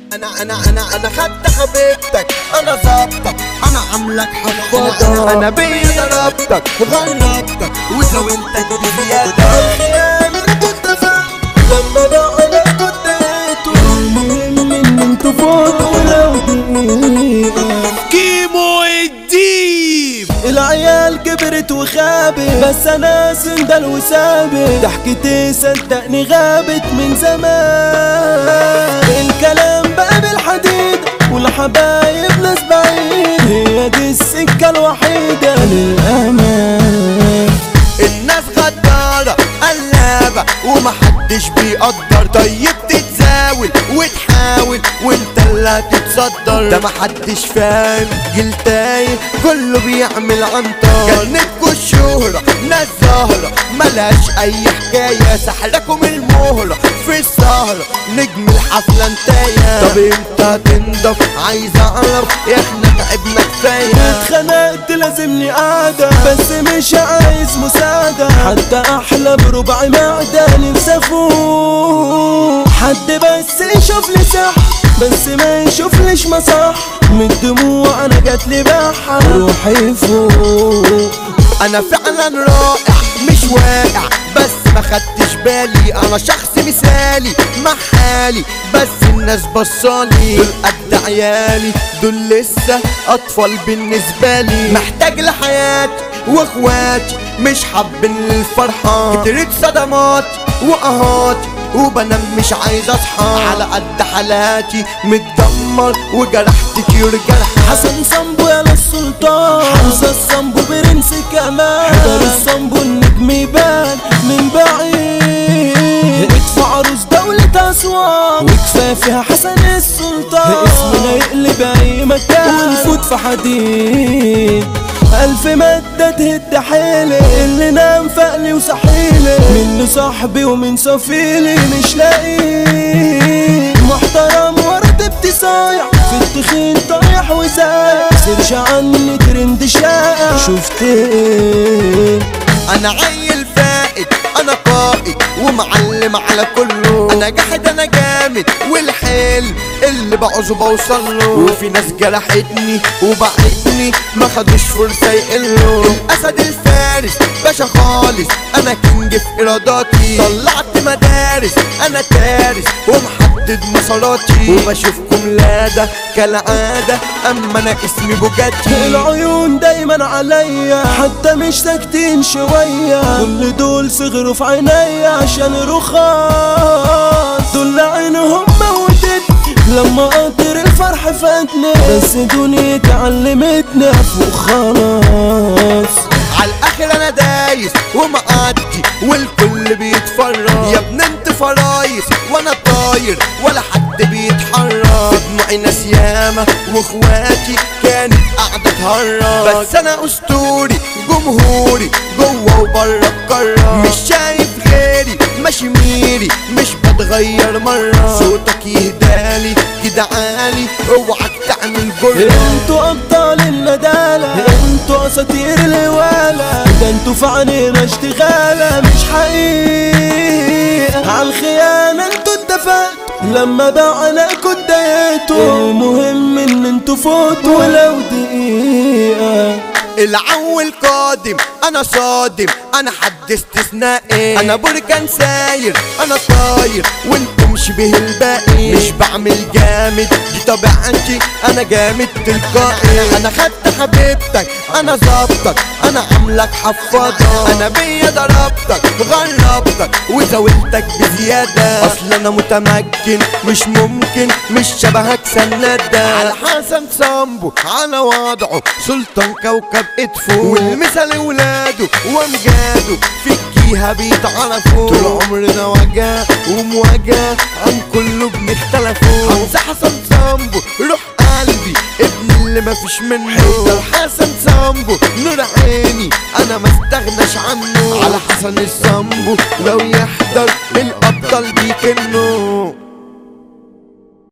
انا انا انا انا خدت حبيبتك انا ظابطك انا عاملك حفاضة انا بيا ضربتك غربتك وزاولتك بزيادة الخيانة انا كنت فاهم لما بقى انا كنت قيته المهم ان انتوا فوتوا ولو دقيقة كيمو الديب العيال كبرت وخابت بس انا سندل وثابت ضحكتي صدقني غابت من زمان الكلام بقى بالحديد والحبايب ناس بعيد هي دي السكة الوحيدة للأمان الناس غدارة قلابة ومحدش بيقدر طيب تتزاول وتحاول وانت اللي هتتصدر ده محدش فاهم جيل تايه كله بيعمل عنطر جنتكوا الشهرة ناس زهرة ملهاش اي حكاية سحلكم المهرة في السهرة نجم الحفلة انتايا طب امتى هتنضف عايز اعرف احنا تعبنا كفاية اتخنقت لازمني قعدة بس مش عايز مساعدة حتى أحلى بربع معدة نفسي أفوق حد بس يشوف لي صح بس ما يشوفليش مصح من الدموع أنا جاتلي بحة روحي فوق انا فعلا رائع مش واقع بس ما خدتش بالي انا شخص مثالي مع حالي بس الناس بصالي دول قد عيالي دول لسه اطفال بالنسبه لي محتاج لحياتي واخواتي مش حابين الفرحة كترت صدماتي وقهاتي وبنام مش عايز اصحى على قد حالاتي متدمر وجرحت كتير جرح حسن صنبو يا للسلطان حمزة الصنبو برنس كمان حضر الصنبو النجم يبان من بعيد ادفع عروس دولة أسوان وكفاية فيها حسن السلطان اسمنا يقلب أي مكان ونفوت في حديد ألف مادة تهد حيلي اللي نام فقلي وصحيلي منه صاحبي ومن صفيلي مش لاقيه محترم ورتبتي صايع في التخين طايح وزايع سيرش عني ترند شائع شفت ايه انا عيل فائد انا قائد ومعلم على كله انا جاحد انا جامد والحلم اللي بعوزه بوصل له وفي ناس جرحتني وبعتني ما خدوش فرصه يقلوا الاسد الفارس باشا خالص انا كينج في اراداتي طلعت مدارس انا تارس ومحدد مساراتي وبشوفكم لاده كالعاده اما انا اسمي بوجاتي العيون دايما عليا حتى مش ساكتين شوية كل دول صغروا في عينيا عشان رخاص دول عينهم موتت لما قطر الفرح فاتني بس دنيتي علمتني افوق خلاص على الاخر انا دايس ومعدي والكل بيتفرج يا ابن انت فرايس وانا طاير ولا حد بيتحرك في دموعي ناس ياما واخواتي كانت قاعده تهرج بس انا اسطوري جمهوري جوه وبره القاره مش شايف غيري ماشي ميري مش بتغير مره صوتك يهدالي كده عالي اوعك تعمل جرة انتوا ابطال الندالة انتوا اساطير الهوالة ده انتوا في عينينا اشتغالة مش حقيقة عالخيانة انتوا اتفقتوا لما بعلاكوا اتضايقتوا المهم ان انتوا فوتوا ولو دقيقة العول قادم انا صادم انا حد استثنائي انا بركان ساير انا طاير وانتم شبه الباقي مش بعمل جامد دي طبيعتي انا جامد تلقائي انا خدت حبيبتك انا ظابطك انا عاملك حفاضة انا بيا ضربتك غربتك وزاولتك بزيادة اصل انا متمكن مش ممكن مش شبهك سندة على حسن صامبو على وضعه سلطان كوكب ادفو والمثل ولاده وامجاده في الجيهة بيتعرفوا طول عمرنا وجع ومواجهة عن كله بنختلفوا حمزة حسن صامبو روح قلبي ابن اللي مفيش منه حتى حسن صامبو نور عيني انا ما استغناش عنه على حسن الصامبو لو يحضر الابطال بيكنه